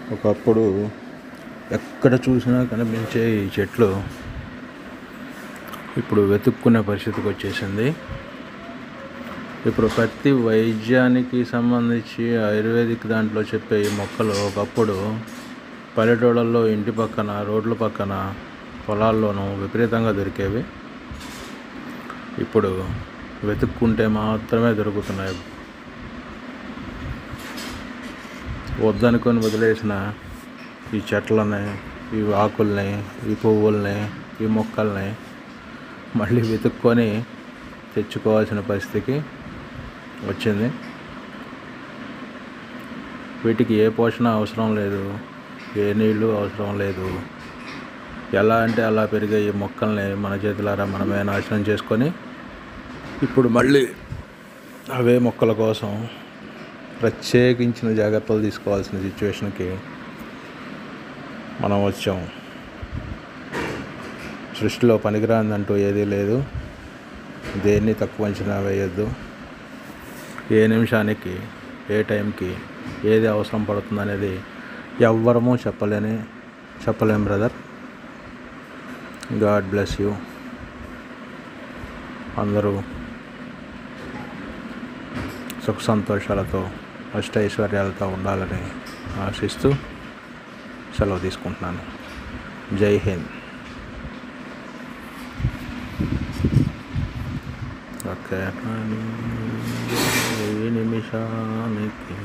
ఒకప్పుడు ఎక్కడ చూసినా కనిపించే ఈ చెట్లు ఇప్పుడు వెతుక్కునే పరిస్థితికి వచ్చేసింది ఇప్పుడు ప్రతి వైద్యానికి సంబంధించి ఆయుర్వేదిక్ దాంట్లో చెప్పే ఈ మొక్కలు ఒకప్పుడు పల్లెటూళ్ళల్లో ఇంటి పక్కన రోడ్ల పక్కన పొలాల్లోనూ విపరీతంగా దొరికేవి ఇప్పుడు వెతుక్కుంటే మాత్రమే దొరుకుతున్నాయి వద్దనుకొని వదిలేసిన ఈ చెట్లని ఈ ఆకుల్ని ఈ పువ్వుల్ని ఈ మొక్కల్ని మళ్ళీ వెతుక్కొని తెచ్చుకోవాల్సిన పరిస్థితికి వచ్చింది వీటికి ఏ పోషణ అవసరం లేదు ఏ నీళ్ళు అవసరం లేదు ఎలా అంటే అలా పెరిగే ఈ మొక్కల్ని మన చేతులారా మనమే నాశనం చేసుకొని ఇప్పుడు మళ్ళీ అవే మొక్కల కోసం ప్రత్యేకించిన జాగ్రత్తలు తీసుకోవాల్సిన సిచ్యువేషన్కి మనం వచ్చాం సృష్టిలో పనికిరాందంటూ ఏదీ లేదు దేన్ని తక్కువ అంచనా వేయొద్దు ఏ నిమిషానికి ఏ టైంకి ఏది అవసరం పడుతుంది అనేది ఎవ్వరము చెప్పలేని చెప్పలేం బ్రదర్ గాడ్ బ్లెస్ యూ అందరూ సుఖ సంతోషాలతో అష్టైశ్వర్యాలతో ఉండాలని ఆశిస్తూ సెలవు తీసుకుంటున్నాను జై హింద్ ఓకే ఈ నిమిషానికి